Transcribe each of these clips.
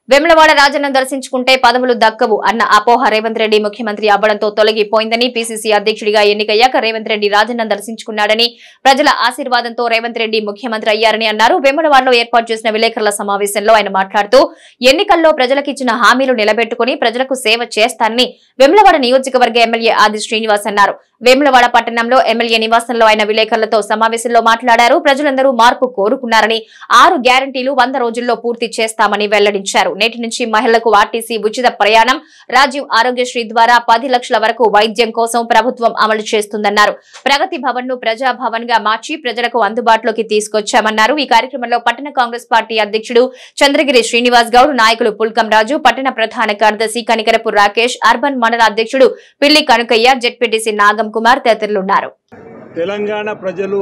వెమ్లవాడ రాజన్న దర్శించుకుంటే పదవులు దక్కవు అన్న అపోహ రేవంత్ రెడ్డి ముఖ్యమంత్రి అవ్వడంతో తొలగిపోయిందని పీసీసీ అధ్యక్షుడిగా ఎన్నికయ్యాక రేవంత్ రెడ్డి రాజన్న దర్శించుకున్నాడని ప్రజల ఆశీర్వాదంతో రేవంత్ రెడ్డి ముఖ్యమంత్రి అయ్యారని అన్నారు వేములవాడలో ఏర్పాటు చేసిన విలేకరుల సమావేశంలో ఆయన మాట్లాడుతూ ఎన్నికల్లో ప్రజలకిచ్చిన హామీలు నిలబెట్టుకుని ప్రజలకు సేవ చేస్తానని వెమ్లవాడ నియోజకవర్గ ఎమ్మెల్యే ఆది శ్రీనివాస్ అన్నారు వేములవాడ పట్టణంలో ఎమ్మెల్యే నివాసంలో ఆయన విలేకరులతో సమావేశంలో మాట్లాడారు ప్రజలందరూ మార్పు కోరుకున్నారని ఆరు గ్యారంటీలు వంద రోజుల్లో పూర్తి చేస్తామని వెల్లడించారు నేటి నుంచి మహిళలకు ఆర్టీసీ ఉచిత ప్రయాణం రాజీవ్ ఆరోగ్యశ్రీ ద్వారా పది లక్షల వరకు వైద్యం కోసం ప్రభుత్వం అమలు చేస్తుందన్నారు ప్రగతి భవన్ ను ప్రజాభవన్ గా మార్చి ప్రజలకు అందుబాటులోకి తీసుకొచ్చామన్నారు ఈ కార్యక్రమంలో పట్టణ కాంగ్రెస్ పార్టీ అధ్యక్షుడు చంద్రగిరి శ్రీనివాస్ గౌడ్ నాయకులు పుల్కం రాజు పట్టణ ప్రధాన కార్యదర్శి కనికరపు రాకేష్ అర్బన్ మండల అధ్యక్షుడు పిల్లి కనుకయ్య జెడ్పీటీసీ నాగం కుమార్ తదితరులున్నారు తెలంగాణ ప్రజలు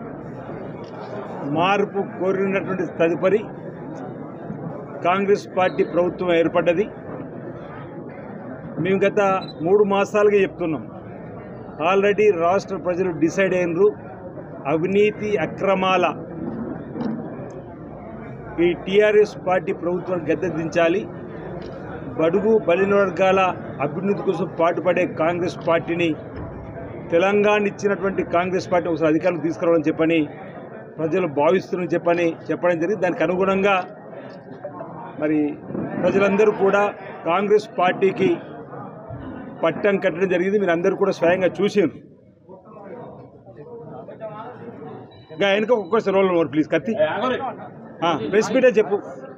మార్పు కోరినటువంటి తదుపరి కాంగ్రెస్ పార్టీ ప్రభుత్వం ఏర్పడ్డది మేము గత మూడు మాసాలుగా చెప్తున్నాం ఆల్రెడీ రాష్ట్ర ప్రజలు డిసైడ్ అయినరు అవినీతి అక్రమాల ఈ టీఆర్ఎస్ పార్టీ ప్రభుత్వం గద్దె దించాలి బడుగు బలిన వర్గాల అభివృద్ధి కోసం పాటుపడే కాంగ్రెస్ పార్టీని తెలంగాణ ఇచ్చినటువంటి కాంగ్రెస్ పార్టీ ఒకసారి అధికారులు తీసుకురావాలని చెప్పని ప్రజలు భావిస్తున్నారని చెప్పని చెప్పడం జరిగింది దానికి అనుగుణంగా మరి ప్రజలందరూ కూడా కాంగ్రెస్ పార్టీకి పట్టం కట్టడం జరిగింది మీరు అందరూ కూడా స్వయంగా చూసారు ఇంకా వెనక ఒక్కొక్కసారి రోల్ మోర్ ప్లీజ్ కత్తి ఆ, ప్రెస్ మీటే చెప్పు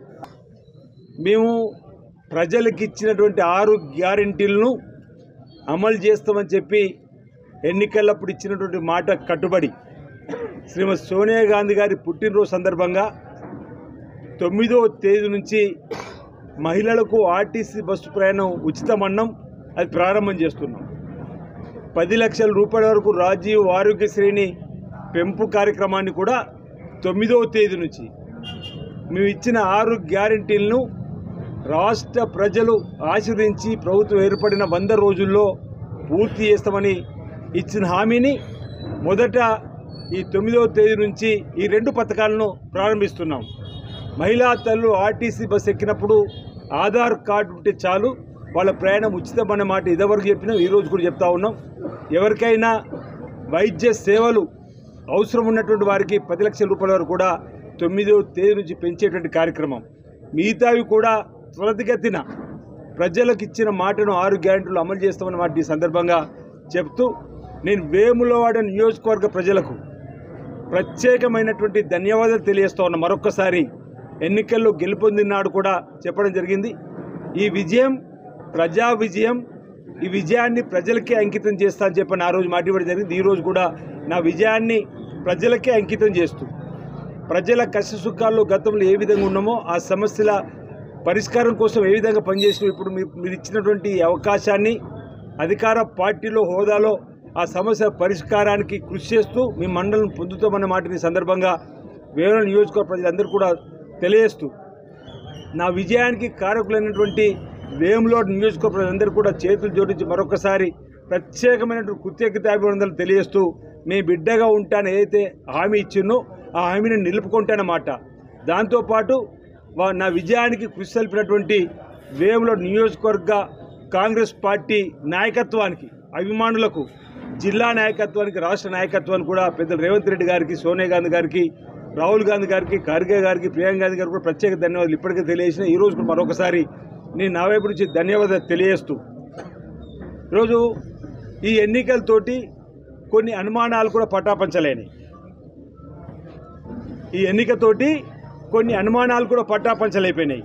మేము ప్రజలకు ఇచ్చినటువంటి ఆరు గ్యారంటీలను అమలు చేస్తామని చెప్పి ఎన్నికలప్పుడు ఇచ్చినటువంటి మాట కట్టుబడి శ్రీమతి సోనియా గాంధీ గారి పుట్టినరోజు సందర్భంగా తొమ్మిదో తేదీ నుంచి మహిళలకు ఆర్టీసీ బస్సు ప్రయాణం ఉచితమన్నం అది ప్రారంభం చేస్తున్నాం పది లక్షల రూపాయల వరకు రాజీవ్ ఆరోగ్యశ్రేణి పెంపు కార్యక్రమాన్ని కూడా తొమ్మిదవ తేదీ నుంచి మేము ఇచ్చిన ఆరు గ్యారంటీలను రాష్ట్ర ప్రజలు ఆశీర్వదించి ప్రభుత్వం ఏర్పడిన వంద రోజుల్లో పూర్తి చేస్తామని ఇచ్చిన హామీని మొదట ఈ తొమ్మిదవ తేదీ నుంచి ఈ రెండు పథకాలను ప్రారంభిస్తున్నాం మహిళా తల్లు ఆర్టీసీ బస్ ఎక్కినప్పుడు ఆధార్ కార్డు ఉంటే చాలు వాళ్ళ ప్రయాణం ఉచితం అనే మాట ఇదివరకు చెప్పినాం ఈరోజు కూడా చెప్తా ఉన్నాం ఎవరికైనా వైద్య సేవలు అవసరం ఉన్నటువంటి వారికి పది లక్షల రూపాయల వరకు కూడా తొమ్మిదో తేదీ నుంచి పెంచేటువంటి కార్యక్రమం మిగతావి కూడా త్వరితగతిన ప్రజలకు ఇచ్చిన మాటను ఆరు గ్యారెంటీలు అమలు చేస్తామన్న మాట ఈ సందర్భంగా చెప్తూ నేను వేములవాడ నియోజకవర్గ ప్రజలకు ప్రత్యేకమైనటువంటి ధన్యవాదాలు తెలియజేస్తా ఉన్నా మరొక్కసారి ఎన్నికల్లో గెలుపొందినాడు కూడా చెప్పడం జరిగింది ఈ విజయం ప్రజా విజయం ఈ విజయాన్ని ప్రజలకే అంకితం చేస్తా అని చెప్పని ఆ రోజు మాట ఇవ్వడం జరిగింది ఈ రోజు కూడా నా విజయాన్ని ప్రజలకే అంకితం చేస్తూ ప్రజల కష్ట సుఖాల్లో గతంలో ఏ విధంగా ఉన్నామో ఆ సమస్యల పరిష్కారం కోసం ఏ విధంగా పనిచేసినా ఇప్పుడు మీ- మీరు ఇచ్చినటువంటి ఈ అవకాశాన్ని అధికార పార్టీలో హోదాలో ఆ సమస్య పరిష్కారానికి కృషి చేస్తూ మీ మండలం పొందుతామన్న మాటని ఈ సందర్భంగా వేరే నియోజకవర్గ ప్రజలందరూ కూడా తెలియజేస్తూ నా విజయానికి కారకులైనటువంటి వేములోడ్ నియోజకవర్గ ప్రజలందరూ కూడా చేతులు జోడించి మరొకసారి ప్రత్యేకమైనటువంటి కృతజ్ఞత అభివందనలు తెలియజేస్తూ మీ బిడ్డగా ఉంటాను ఏదైతే హామీ ఇచ్చినో ఆ హామీని నిలుపుకుంటానమాట దాంతోపాటు వా- నా విజయానికి కృషి తెలిపినటువంటి వేములోడ్ నియోజకవర్గ కాంగ్రెస్ పార్టీ నాయకత్వానికి అభిమానులకు జిల్లా నాయకత్వానికి రాష్ట్ర నాయకత్వానికి కూడా పెద్దలు రేవంత్ రెడ్డి గారికి సోనియా గాంధీ గారికి రాహుల్ గాంధీ గారికి ఖర్గే గారికి ప్రియాంక గాంధీ గారికి కూడా ప్రత్యేక ధన్యవాదాలు ఇప్పటికే తెలియజేసిన ఈ రోజు కూడా మరొకసారి నేను నా వైపు నుంచి ధన్యవాదాలు తెలియజేస్తూ ఈరోజు ఈ ఎన్నికలతోటి కొన్ని అనుమానాలు కూడా పటాపంచలేని ఈ ఎన్నికతోటి కొన్ని అనుమానాలు కూడా పటాపంచలైపోయినాయి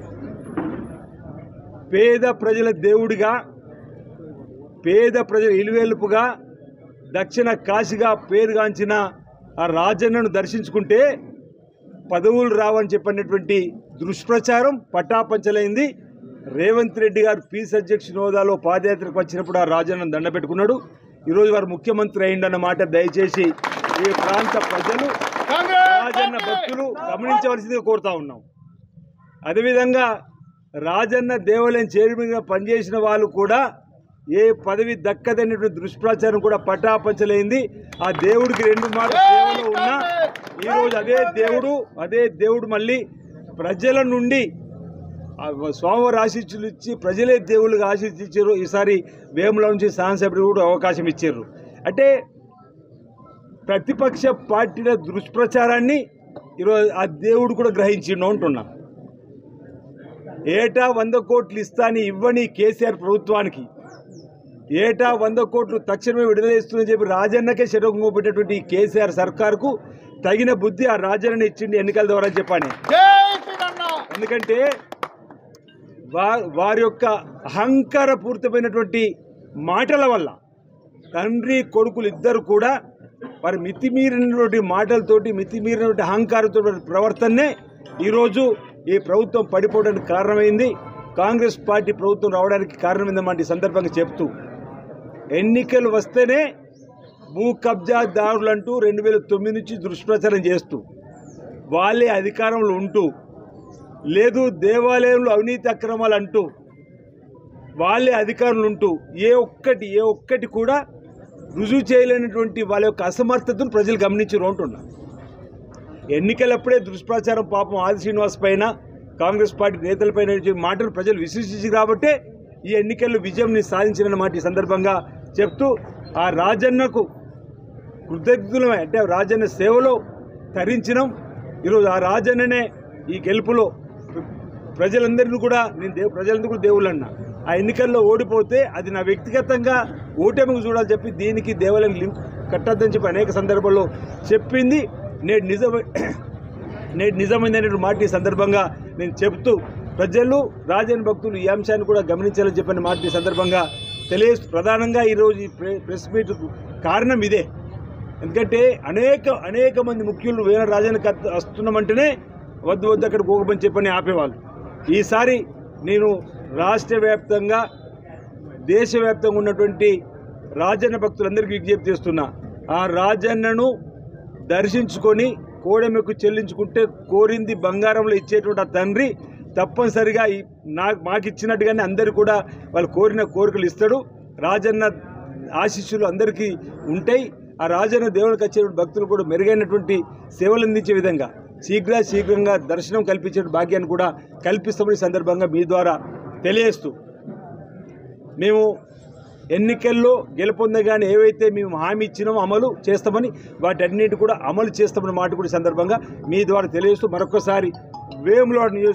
పేద ప్రజల దేవుడిగా పేద ప్రజల ఇలువెలుపుగా దక్షిణ కాశీగా పేరుగాంచిన ఆ రాజన్నను దర్శించుకుంటే పదవులు రావని చెప్పినటువంటి దుష్ప్రచారం పటాపంచలైంది రేవంత్ రెడ్డి గారు పీస్ అధ్యక్షుని హోదాలో పాదయాత్రకు వచ్చినప్పుడు ఆ రాజన్నను దండ పెట్టుకున్నాడు ఈరోజు వారు ముఖ్యమంత్రి అయిందన్న మాట దయచేసి ఈ ప్రాంత ప్రజలు రాజన్న భక్తులు గమనించవలసిందిగా కోరుతా ఉన్నాం అదేవిధంగా రాజన్న దేవాలయం చైర్మన్గా పనిచేసిన వాళ్ళు కూడా ఏ పదవి దక్కదనేటువంటి దుష్ప్రచారం కూడా పటాపంచలైంది ఆ దేవుడికి రెండు మాట సేవలో ఉన్నా ఈరోజు అదే దేవుడు అదే దేవుడు మళ్ళీ ప్రజల నుండి ఆ స్వామివారి ఆశీస్సులు ఇచ్చి ప్రజలే దేవుళ్ళకి ఆశీస్సు ఇచ్చారు ఈసారి వేముల నుంచి శాసనసభ్యుడు కూడా అవకాశం ఇచ్చారు అంటే ప్రతిపక్ష పార్టీల దుష్ప్రచారాన్ని ఈరోజు ఆ దేవుడు కూడా గ్రహించిండు అంటున్నా ఏటా వంద కోట్లు ఇస్తాని ఇవ్వని కేసీఆర్ ప్రభుత్వానికి ఏటా వంద కోట్లు తక్షణమే విడుదల చేస్తుందని చెప్పి రాజన్నకే శరీరం పెట్టేటువంటి ఈ కేసీఆర్ సర్కార్కు తగిన బుద్ధి ఆ రాజన్న ఇచ్చిండి ఎన్నికల ద్వారా అని చెప్పాను ఎందుకంటే వా వారి యొక్క అహంకారపూరితమైనటువంటి మాటల వల్ల తండ్రి కొడుకులు ఇద్దరు కూడా వారి మితిమీరినటువంటి మాటలతోటి మితిమీరినటువంటి అహంకారంతో ప్రవర్తననే ఈరోజు ఈ ప్రభుత్వం పడిపోవడానికి కారణమైంది కాంగ్రెస్ పార్టీ ప్రభుత్వం రావడానికి కారణమైందన్నమాట ఈ సందర్భంగా చెప్తూ ఎన్నికలు వస్తేనే భూ కబ్జాదారులంటూ రెండు వేల తొమ్మిది నుంచి దుష్ప్రచారం చేస్తూ వాళ్ళే అధికారంలో ఉంటూ లేదు దేవాలయంలో అవినీతి అక్రమాలు అంటూ వాళ్ళే అధికారులు ఉంటూ ఏ ఒక్కటి ఏ ఒక్కటి కూడా రుజువు చేయలేనటువంటి వాళ్ళ యొక్క అసమర్థతను ప్రజలు గమనించారు అంటున్నా ఎన్నికలప్పుడే దుష్ప్రచారం పాపం ఆది శ్రీనివాస్ పైన కాంగ్రెస్ పార్టీ నేతలపైన చెప్పిన మాటలు ప్రజలు విశ్వసించి కాబట్టే ఈ ఎన్నికల్లో విజయంని సాధించిన మాట ఈ సందర్భంగా చెప్తూ ఆ రాజన్నకు కృతజ్ఞులమే అంటే రాజన్న సేవలో తరించినాం ఈరోజు ఆ రాజన్ననే ఈ గెలుపులో ప్రజలందరినీ కూడా నేను దేవు ప్రజలందరూ కూడా దేవుళ్ళు అన్నా ఆ ఎన్నికల్లో ఓడిపోతే అది నా వ్యక్తిగతంగా ఓటమికి చూడాలని చెప్పి దీనికి దేవాలయం లింక్ కట్టద్దని చెప్పి అనేక సందర్భాల్లో చెప్పింది నేడు నిజం నేడు నిజమైనటువంటి మాట ఈ సందర్భంగా నేను చెప్తూ ప్రజలు రాజన్ భక్తులు ఈ అంశాన్ని కూడా గమనించాలని చెప్పిన మాట ఈ సందర్భంగా తెలియజేస్తూ ప్రధానంగా ఈరోజు ఈ ప్రె- ప్రెస్ మీట్ కారణం ఇదే ఎందుకంటే అనేక అనేక మంది ముఖ్యులు వేల రాజానికి అత్- వస్తున్నామంటేనే వద్దు వద్దు అక్కడ గోగమని చెప్పని ఆపేవాళ్ళు ఈసారి నేను రాష్ట్ర వ్యాప్తంగా దేశవ్యాప్తంగా ఉన్నటువంటి రాజన్న భక్తులందరికీ విజ్ఞప్తి చేస్తున్నా ఆ రాజన్నను దర్శించుకొని కోడెమెకు చెల్లించుకుంటే కోరింది బంగారంలో ఇచ్చేటువంటి ఆ తండ్రి తప్పనిసరిగా ఈ నా మాకు ఇచ్చినట్టుగానే అందరు కూడా వాళ్ళు కోరిన కోరికలు ఇస్తాడు రాజన్న ఆశీస్సులు అందరికీ ఉంటాయి ఆ రాజన్న దేవునికి వచ్చేటువంటి భక్తులు కూడా మెరుగైనటువంటి సేవలు అందించే విధంగా శీఘ్ర శీఘ్రంగా దర్శనం కల్పించే భాగ్యాన్ని కూడా కల్పిస్తామని ఈ సందర్భంగా మీ ద్వారా తెలియజేస్తూ మేము ఎన్నికల్లో గెలుపొందగానే ఏవైతే మేము హామీ ఇచ్చినామో అమలు చేస్తామని వాటన్నిటి కూడా అమలు చేస్తామన్న మాట కూడా ఈ సందర్భంగా మీ ద్వారా తెలియజేస్తూ మరొకసారి వేములవాడ నియోజక